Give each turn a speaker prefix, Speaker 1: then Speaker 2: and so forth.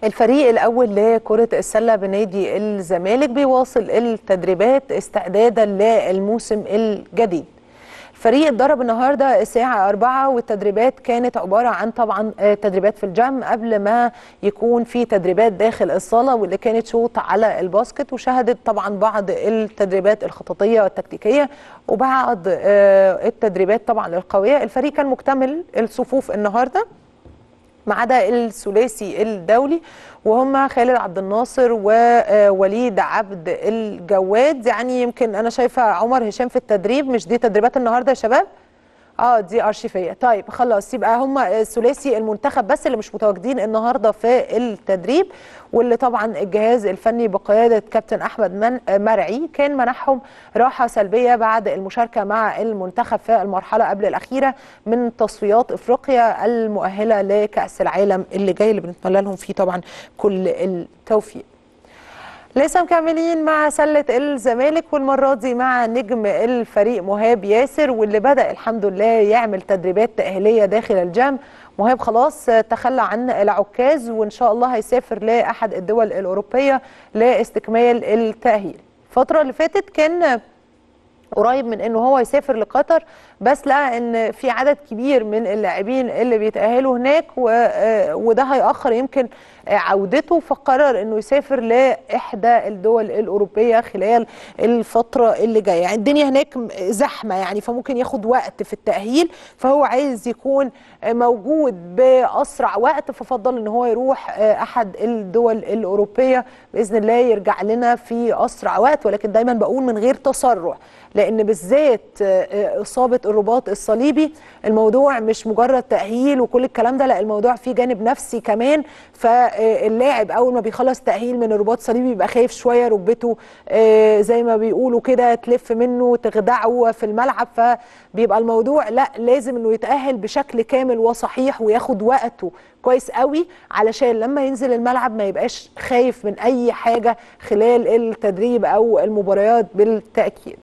Speaker 1: الفريق الأول لكرة السلة بنادي الزمالك بيواصل التدريبات استعدادا للموسم الجديد الفريق اتدرب النهارده الساعة 4 والتدريبات كانت عبارة عن طبعا تدريبات في الجيم قبل ما يكون في تدريبات داخل الصالة واللي كانت شوط على الباسكت وشهدت طبعا بعض التدريبات الخططية والتكتيكية وبعض التدريبات طبعا القوية الفريق كان مكتمل الصفوف النهارده ما عدا الثلاثي الدولي وهم خالد عبد الناصر ووليد عبد الجواد يعني يمكن انا شايفه عمر هشام في التدريب مش دي تدريبات النهارده يا شباب اه دي ارشيفيه طيب خلاص يبقى هم الثلاثي المنتخب بس اللي مش متواجدين النهارده في التدريب واللي طبعا الجهاز الفني بقياده كابتن احمد من مرعي كان منحهم راحه سلبيه بعد المشاركه مع المنتخب في المرحله قبل الاخيره من تصفيات افريقيا المؤهله لكاس العالم اللي جاي اللي بنتمنى لهم فيه طبعا كل التوفيق لسه مكملين مع سلة الزمالك والمرة دي مع نجم الفريق مهاب ياسر واللي بدأ الحمد لله يعمل تدريبات تأهيلية داخل الجام مهاب خلاص تخلى عن العكاز وإن شاء الله هيسافر لأحد الدول الأوروبية لاستكمال التأهيل الفترة اللي فاتت كان قريب من انه هو يسافر لقطر بس لقى ان في عدد كبير من اللاعبين اللي بيتاهلوا هناك وده هيأخر يمكن عودته فقرر انه يسافر لاحدى الدول الاوروبيه خلال الفتره اللي جايه يعني الدنيا هناك زحمه يعني فممكن ياخد وقت في التاهيل فهو عايز يكون موجود باسرع وقت ففضل ان هو يروح احد الدول الاوروبيه باذن الله يرجع لنا في اسرع وقت ولكن دايما بقول من غير تسرع لان بالذات اصابه الرباط الصليبي الموضوع مش مجرد تاهيل وكل الكلام ده لا الموضوع فيه جانب نفسي كمان فاللاعب اول ما بيخلص تاهيل من الرباط الصليبي بيبقى خايف شويه ركبته زي ما بيقولوا كده تلف منه تخدعه في الملعب فبيبقى الموضوع لا لازم انه يتاهل بشكل كامل وصحيح وياخد وقته كويس قوي علشان لما ينزل الملعب ما يبقاش خايف من اي حاجه خلال التدريب او المباريات بالتاكيد